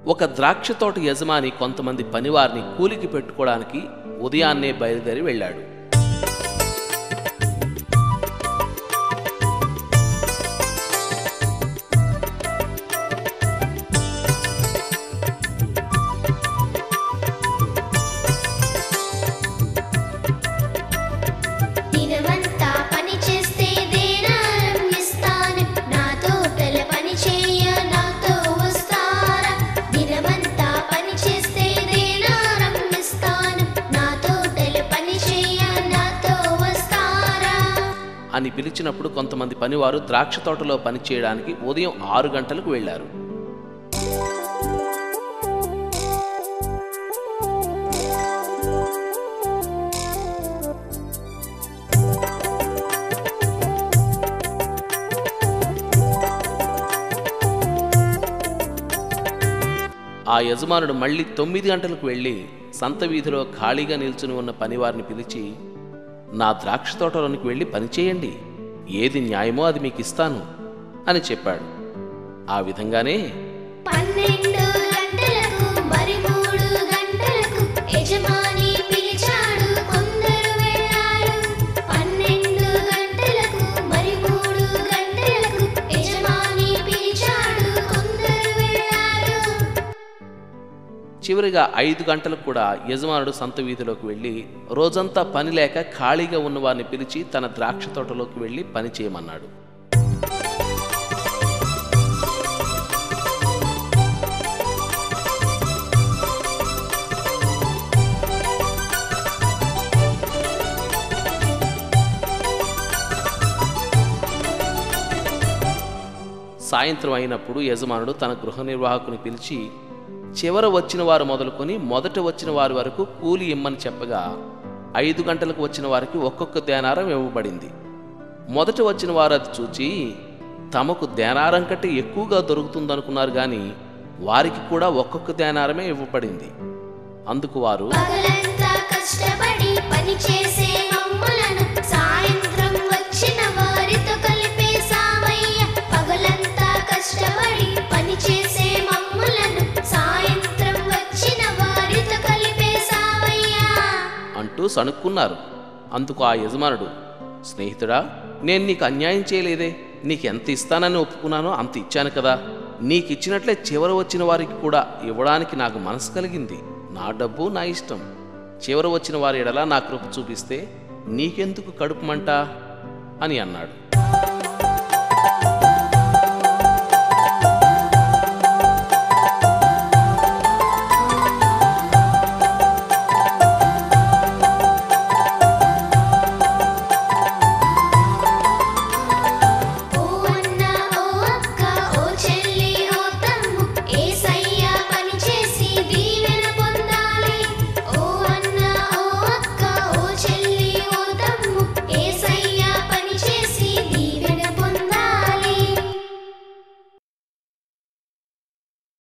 ఒక ద్రాక్ష తోట యజమాని కొంతమంది పనివారిని కూలికి పెట్టుకోవడానికి ఉదయాన్నే బయలుదేరి వెళ్ళాడు దినమంతా పని చేస్తే దేనారం ఇస్తాను నా తోటల పని చేయ నాతో వస్తారా దినమంతా పని చేస్తే దేనారం ఇస్తాను నా తోటల పని చేయ నాతో వస్తారా అని పిలిచినప్పుడు కొంతమంది పనివారు ద్రాక్ష తోటలో పనిచేయడానికి ఉదయం ఆరు గంటలకు వెళ్ళారు ఆ యజమానుడు మళ్ళీ తొమ్మిది గంటలకు వెళ్ళి సంత వీధిలో ఖాళీగా నిల్చుని ఉన్న పనివారిని పిలిచి నా ద్రాక్ష తోటలోనికి వెళ్ళి పనిచేయండి ఏది న్యాయమో అది మీకు ఇస్తాను అని చెప్పాడు ఆ విధంగానే పన్నెండు గంటలకు మరి మూడు గంటలకు యజమాని పిలిచాడు కొందరు వెళ్ళారు పన్నెండు గంటలకు మరి మూడు గంటలకు యజమాని పిలిచాడు కొందరు వెళ్ళారు చివరిగా ఐదు గంటలకు కూడా యజమానుడు సంత వీధిలోకి వెళ్ళి రోజంతా పని లేక ఖాళీగా ఉన్న వారిని పిలిచి తన ద్రాక్ష తోటలోకి వెళ్ళి పని చేయమన్నాడు సాయంత్రం అయినప్పుడు యజమానుడు తన గృహ నిర్వాహకుని పిలిచి చివర వచ్చిన వారు మొదలుకొని మొదట వచ్చిన వారి వరకు కూలి ఇమ్మని చెప్పగా ఐదు గంటలకు వచ్చిన వారికి ఒక్కొక్క దేనారం ఇవ్వబడింది మొదట వచ్చిన వారు అది చూచి తమకు దేనారం కంటే ఎక్కువగా దొరుకుతుందనుకున్నారు కానీ వారికి కూడా ఒక్కొక్క దేనారమే ఇవ్వబడింది అందుకు వారు పగలంతా కష్టపడి పని చేసే మమ్ములను సాయంత్రం వచ్చిన వారితో కలిపే సామయ్య పగలంతా కష్టపడి పని చేసే మమ్ములను సాయంత్రం వచ్చిన వారితో కలిపే సామయ్య అంటూ సణుక్కున్నారు అందుకు ఆ యజమానుడు స్నేహితుడా నేను నీకు అన్యాయం చేయలేదే నీకు ఎంత ఇస్తానని ఒప్పుకున్నానో అంత ఇచ్చాను కదా నీకు ఇచ్చినట్లే చివర వచ్చిన వారికి కూడా ఇవ్వడానికి నాకు మనసు కలిగింది నా డబ్బు నా ఇష్టం చివర వచ్చిన వారి ఎడలా నా కృప చూపిస్తే నీకెందుకు కడుపుమంట అని అన్నాడు